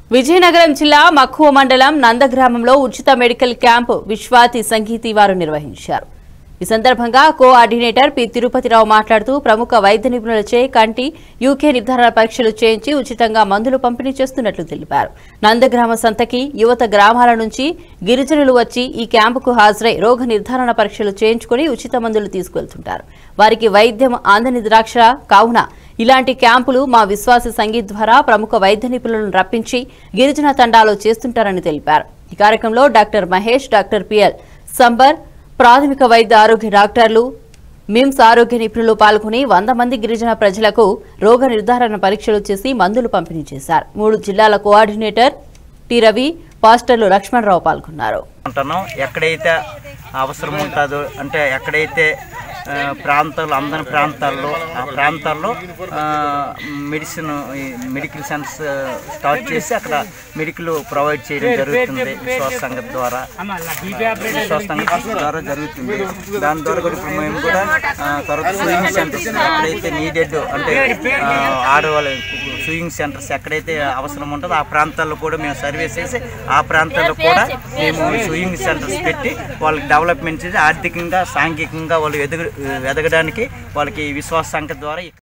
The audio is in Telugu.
విజయనగరం జిల్లా మక్కువ మండలం నందగ్రామంలో ఉచిత మెడికల్ క్యాంపు విశ్వాతి సంగీతి వారు నిర్వహించారు ఈ సందర్భంగా కోఆర్డినేటర్ పి తిరుపతిరావు మాట్లాడుతూ ప్రముఖ వైద్య నిపుణులచే కంటి యూకే నిర్ధారణ పరీక్షలు చేయించి ఉచితంగా మందులు పంపిణీ చేస్తున్నట్లు తెలిపారు నందగ్రామ సంతకి యువత గ్రామాల నుంచి గిరిజనులు వచ్చి ఈ క్యాంపుకు హాజరై రోగ నిర్ధారణ పరీక్షలు చేయించుకుని ఉచిత మందులు తీసుకువెళ్తుంటారు వారికి వైద్యం అందని ద్రాక్ష కావున ఇలాంటి క్యాంపులు మా విశ్వాస సంగీత్ ద్వారా ప్రముఖ వైద్య నిపుణులను రప్పించి గిరిజన తండాలో చేస్తుంటారని తెలిపారు ఈ కార్యక్రమంలో డాక్టర్ మహేష్ డాక్టర్ పిఎల్ సంబర్ ప్రాథమిక వైద్య ఆరోగ్య డాక్టర్లు మిమ్స్ ఆరోగ్య నిపుణులు పాల్గొని వంద మంది గిరిజన ప్రజలకు రోగ నిర్ధారణ పరీక్షలు చేసి మందులు పంపిణీ చేశారు మూడు జిల్లాల కోఆర్డినేటర్ టి రవి పాస్టర్లు లక్ష్మణరావు పాల్గొన్నారు ఉంటున్నాం ఎక్కడైతే అవసరం ఉంటుందో అంటే ఎక్కడైతే ఆ, ప్రాంతాలు అందని ప్రాంతాల్లో ఆ ప్రాంతాల్లో ఆ, మెడిసిన్ ఈ మెడికల్ సెన్స్ స్టార్ట్ చేసి అక్కడ మెడికల్ ప్రొవైడ్ చేయడం జరుగుతుంది విశ్వాస సంఘం ద్వారా విశ్వాస సంఘం ద్వారా జరుగుతుంది దాని ద్వారా కూడా ఇప్పుడు మేము కూడా ఆ, తర్వాత సూయింగ్ సెంటర్స్ ఎక్కడైతే నీడెడ్ అంటే ఆ, ఆడవాళ్ళ సూయింగ్ సెంటర్స్ ఎక్కడైతే అవసరం ఉంటుందో ఆ ప్రాంతాల్లో కూడా మేము సర్వీస్ చేసి ఆ ప్రాంతాల్లో కూడా మేము సూయింగ్ సెంటర్స్ పెట్టి వాళ్ళకి డెవలప్మెంట్ చేసి ఆర్థికంగా సాంఘికంగా వాళ్ళు ఎదుగు ఎదగడానికి వాళ్ళకి విశ్వాస సంఖ్య ద్వారా